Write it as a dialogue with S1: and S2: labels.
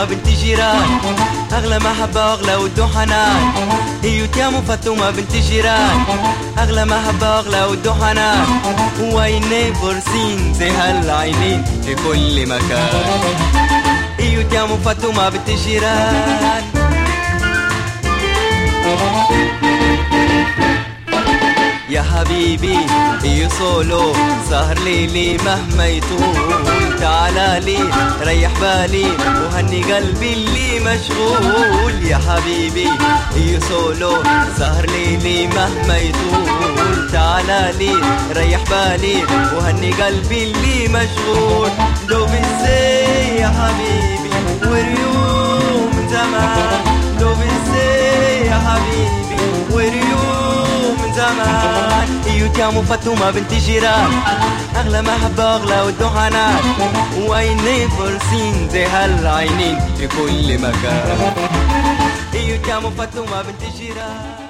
S1: بنت جيران أغلى محبة وأغلى ود وحنان هيوت يا أم فاطمة بنت جيران أغلى محبة وأغلى ود وحنان وعيني فرسين زي هالعينين في كل مكان هيوت يا أم فاطمة بنت جيران يا حبيبي يوصلوا سهر ليلي مهما يطول تعالى لي ريح بالي وهني قلبي اللي مشغول يا حبيبي يوصلوا سهر ليلي مهما يطول تعالى لي ريح بالي وهني قلبي اللي مشغول دوب ازاي يا حبيبي وريوم زمان دوب ازاي يا حبيبي وريوم من زمان ايوت يا ام فاطمه بنت جيران اغلى محبه اغلى والدهانات وعينين فرسين زي هالعينين في كل مكان ايوت يا ام فاطمه بنت جيران